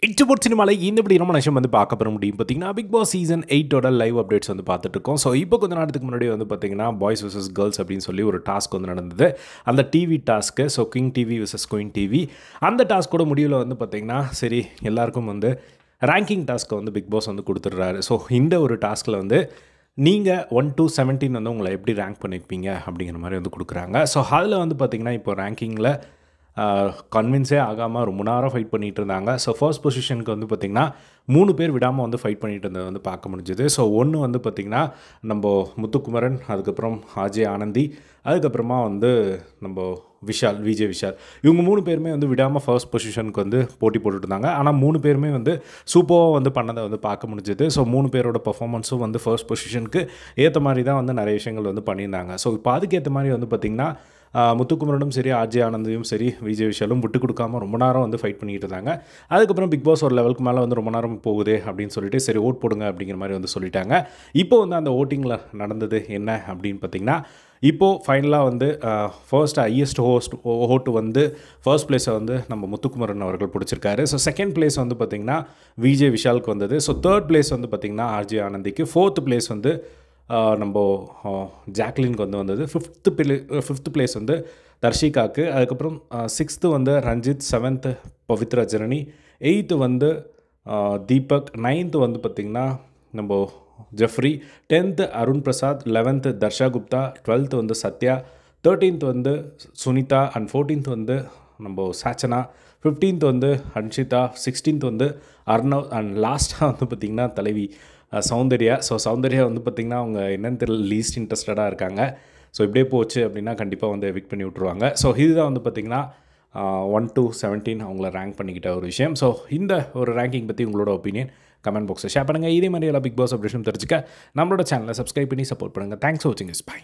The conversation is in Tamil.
இட்டுபோட் சினிமாவில் இந்த இப்படி ரொம்ப நிமிஷம் வந்து பார்க்க பெற முடியும் பார்த்தீங்கன்னா பிக் பாஸ் சீசன் எயிட்டோட லைவ் அப்டேட்ஸ் வந்து பார்த்துட்டு இருக்கோம் ஸோ இப்போ கொஞ்ச நேரத்துக்கு முன்னாடி வந்து பார்த்தீங்கன்னா பாய்ஸ் vs கேர்ள்ஸ் அப்படின்னு சொல்லி ஒரு டாஸ்க் வந்து நடந்தது அந்த TV task so king TV vs queen TV அந்த டாஸ்கோட முடிவில் வந்து பார்த்தீங்கன்னா சரி எல்லாருக்கும் வந்து ரேங்கிங் டாஸ்க்கை வந்து பிக் பாஸ் வந்து கொடுத்துட்றாரு ஸோ இந்த ஒரு டாஸ்கில் வந்து நீங்கள் ஒன் to 17 வந்து உங்களை எப்படி ரேங்க் பண்ணியிருப்பீங்க அப்படிங்கிற மாதிரி வந்து கொடுக்குறாங்க ஸோ அதில் வந்து பார்த்தீங்கன்னா இப்போ ரேங்கிங்கில் கன்வின்ஸே ஆகாமல் ரொம்ப நேரம் ஃபைட் பண்ணிகிட்டு இருந்தாங்க ஸோ ஃபர்ஸ்ட் பொசிஷனுக்கு வந்து பார்த்திங்கன்னா மூணு பேர் விடாமல் வந்து ஃபைட் பண்ணிட்டு இருந்தது வந்து பார்க்க முடிஞ்சுது ஸோ ஒன்று வந்து பார்த்திங்கன்னா நம்ம முத்துக்குமரன் அதுக்கப்புறம் ஆஜே ஆனந்தி அதுக்கப்புறமா வந்து நம்ம விஷால் விஜய் விஷால் இவங்க மூணு பேருமே வந்து விடாமல் ஃபர்ஸ்ட் பொசிஷனுக்கு வந்து போட்டி போட்டுட்டு இருந்தாங்க ஆனால் மூணு பேருமே வந்து சூப்பராக வந்து பண்ணதை வந்து பார்க்க முடிஞ்சுது ஸோ மூணு பேரோட பர்ஃபார்மன்ஸும் வந்து ஃபர்ஸ்ட் பொசிஷனுக்கு ஏற்ற மாதிரி தான் வந்து நிறைய விஷயங்கள் வந்து பண்ணியிருந்தாங்க ஸோ இப்போ அதுக்கேற்ற மாதிரி வந்து பார்த்திங்கன்னா ஆஹ் முத்துக்குமரனும் சரி ஆர்ஜே ஆனந்தையும் சரி விஜய் விஷாலும் விட்டு கொடுக்காம ரொம்ப நேரம் வந்து ஃபைட் பண்ணிக்கிட்டு இருந்தாங்க அதுக்கப்புறம் பிக் பாஸ் ஒரு லெவலுக்கு மேலே வந்து ரொம்ப நேரம் போகுது அப்படின்னு சொல்லிட்டு சரி ஓட் போடுங்க அப்படிங்கிற மாதிரி வந்து சொல்லிட்டாங்க இப்போ வந்து அந்த ஓட்டிங்கில் நடந்தது என்ன அப்படின்னு பார்த்தீங்கன்னா இப்போது ஃபைனலாக வந்து ஃபர்ஸ்ட் ஹையஸ்ட் ஹோஸ்ட் ஓட்டு வந்து ஃபர்ஸ்ட் பிளேஸை வந்து நம்ம முத்துக்குமரன் அவர்கள் பிடிச்சிருக்காரு ஸோ செகண்ட் பிளேஸ் வந்து பார்த்திங்கன்னா விஜய் விஷாலுக்கு வந்தது ஸோ தேர்ட் பிளேஸ் வந்து பார்த்திங்கன்னா ஆர்ஜே ஆனந்திக்கு ஃபோர்த் பிளேஸ் வந்து ஆஹ் நம்ம ஜாக்லினுக்கு வந்து வந்தது ஃபிஃப்த்து பிளே ஃபிஃப்த் பிளேஸ் வந்து தர்ஷிகாக்கு அதுக்கப்புறம் சிக்ஸ்த்து வந்து ரஞ்சித் செவன்த்து பவித்ரா ஜனனி எயித்து வந்து ஆஹ் தீபக் நைன்த்து வந்து பார்த்திங்கன்னா நம்ம Jeffrey tenth Arun Prasad eleventh Dharsha Gupta twelfth வந்து சத்யா தேர்ட்டீன்த் வந்து சுனிதா அண்ட் ஃபோர்டீன்த் வந்து நம்ம சாச்சனா ஃபிஃப்டீன்த் வந்து ஹன்ஷிதா சிக்ஸ்டீன்த் வந்து அர்ணவ் அண்ட் லாஸ்ட்டாக வந்து பார்த்திங்கன்னா தலைவி அஹ், சௌந்தர்யா ஸோ சௌந்தர்யா வந்து பார்த்திங்கன்னா அவங்க என்னன்னு தெரியல லீஸ்ட் இன்ட்ரெஸ்டடாக இருக்காங்க ஸோ இப்படியே போச்சு அப்படின்னா கண்டிப்பாக வந்து எவிக் பண்ணி விட்ருவாங்க ஸோ இதுதான் வந்து பார்த்திங்கன்னா ஒன் to 17 அவங்கள ரேங்க் பண்ணிக்கிட்ட ஒரு விஷயம் ஸோ இந்த ஒரு ரேங்கிங் பற்றி உங்களோட ஒப்பீனியன் கமெண்ட் பாக்ஸில் ஷேர் பண்ணுங்கள் இதே மாதிரி எல்லாம் பிக் பாஸ் அப்டேஷன் தெரிஞ்சுக்க நம்மளோட சேனலை சப்ஸ்கிரைப் பண்ணி சப்போர்ட் பண்ணுங்கள் தேங்க்ஸ் ஃபார் வாட்சிங் இஸ் பை